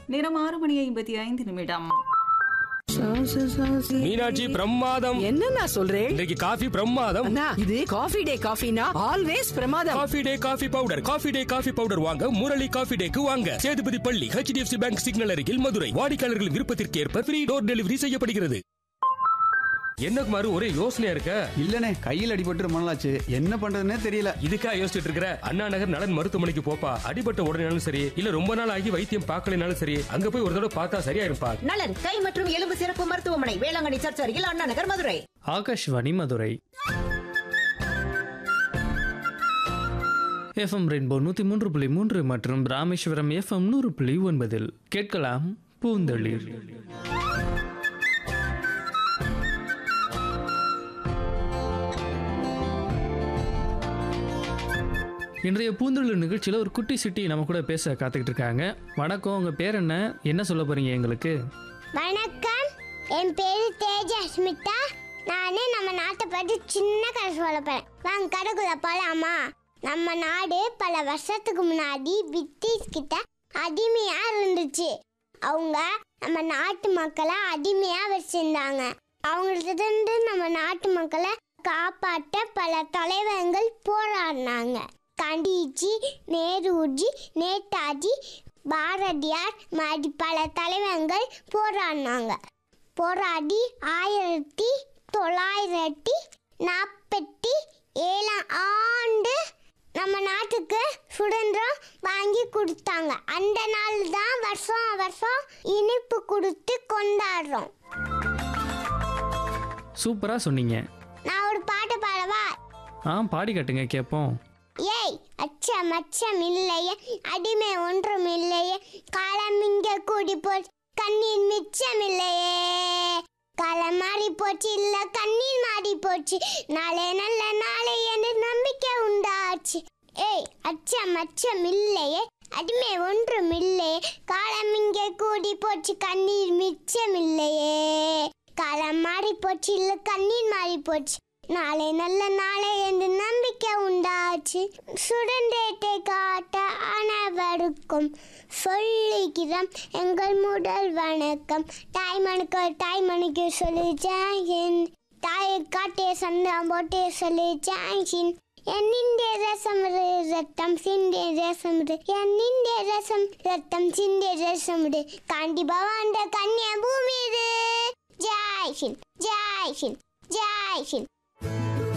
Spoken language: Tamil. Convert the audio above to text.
நேரம் ஆறு மணி ஐம்பத்தி ஐந்து நிமிடம் மீனாட்சி பிரமாதம் என்ன நான் சொல்றேன் இன்றைக்கு காஃபி பிரமாதம் அண்ணா இது காஃபி டே காஃபினா ஆல்வேஸ் பிரமாதம் coffee day coffee powder coffee day coffee powder வாங்க முரளி காஃபி டேக்கு வாங்க சேதுபதி பள்ளி ஹெச்டிஎஃப்சி பேங்க் சிக்னல் அருகில் மதுரை வாடிக்கையாளர்கள் விருப்பத்திற்கு ஏற்ப ஃப்ரீ டோர் டெலிவரி செய்யப்படுகிறது என்ன குமாரு ஒரே யோசனையா இருக்க இல்லனே கையில் அடிபட்டு ரொம்ப நாளாச்சு என்ன பண்றதுன்னே தெரியல இதுக்கா யோசிச்சுட்டு இருக்கிற அண்ணா நகர் நலன் மருத்துவமனைக்கு போப்பா அடிபட்ட உடனேனாலும் சரி இல்ல ரொம்ப நாள் ஆகி வைத்தியம் பார்க்கலனாலும் சரி அங்க போய் ஒரு தடவை பார்த்தா சரியா இருப்பா நலன் கை மற்றும் எலும்பு சிறப்பு மருத்துவமனை வேளாங்கண்ணி சர்ச் அருகில் அண்ணா நகர் மதுரை ஆகாஷ்வாணி மதுரை எஃப்எம் ரெயின்போ நூற்றி மூன்று புள்ளி மூன்று மற்றும் ராமேஸ்வரம் எஃப்எம் நூறு புள்ளி ஒன்பதில் கேட்கலாம் பூந்தளிர் இன்றைய பூந்தளிர் நிகழ்ச்சியில் ஒரு குட்டி சிட்டி நம்ம கூட பேச காத்துக்கிட்டு இருக்காங்க வணக்கம் உங்கள் பேர் என்ன என்ன சொல்ல போறீங்க எங்களுக்கு வணக்கம் என் பேரு தேஜஸ்மிதா நானே நம்ம நாட்டை பற்றி சின்ன கதை சொல்ல போறேன் வாங்க கடைக்குள்ள போலாமா நம்ம நாடு பல வருஷத்துக்கு முன்னாடி பிரிட்டிஷ் கிட்ட அடிமையா இருந்துச்சு அவங்க நம்ம நாட்டு மக்களை அடிமையா வச்சிருந்தாங்க அவங்கள்ட்ட இருந்து நம்ம நாட்டு மக்களை காப்பாற்ற பல தலைவர்கள் போராடினாங்க காந்திஜி நேருஜி நேதாஜி பாரதியார் மாதிரி பல தலைவர்கள் போராடினாங்க போராடி ஆயிரத்தி தொள்ளாயிரத்தி நாற்பத்தி ஏழாம் ஆண்டு நம்ம நாட்டுக்கு சுதந்திரம் வாங்கி கொடுத்தாங்க அந்த நாள் தான் வருஷம் வருஷம் இனிப்பு கொடுத்து கொண்டாடுறோம் சூப்பராக சொன்னீங்க நான் ஒரு பாட்டு பாடவா ஆ பாடி கட்டுங்க கேட்போம் ஏய் அச்சம் அச்சம் இல்லையே அடிமை ஒன்றும் இல்லையே காலம் இங்க கூடி போச்சு கண்ணீர் மிச்சம் இல்லையே காலம் மாறி போச்சு இல்ல கண்ணீர் மாறி போச்சு நாளை நல்ல நாளை என்று நம்பிக்கை உண்டாச்சு ஏய் அச்சம் அச்சம் இல்லையே அடிமை ஒன்றும் இல்லையே காலம் இங்கே கூடி போச்சு கண்ணீர் மிச்சம் இல்லையே காலம் மாறி போச்சு இல்ல கண்ணீர் மாறி போச்சு நாளை நல்ல நாளை என்று நம்பிக்கை உண்டாச்சு சுதந்திரத்தை காட்ட அனைவருக்கும் சொல்லுகிறோம் எங்கள் முதல் வணக்கம் தாய்மனுக்கு தாய்மனுக்கு சொல்லி ஜாயின் தாயை காட்டே சந்தம் போட்டே சொல்லி ஜாயின் என்னிന്റെ രസം രക്തം സിന്റെ രസം എന്നിന്റെ രസം രക്തം സിന്റെ രസം കാണ്ടി ഭവാന്റെ കന്യാഭൂമി ഇത് ജയ് ഹിന്ദ് ജയ് ഹിന്ദ് ജയ് ഹിന്ദ്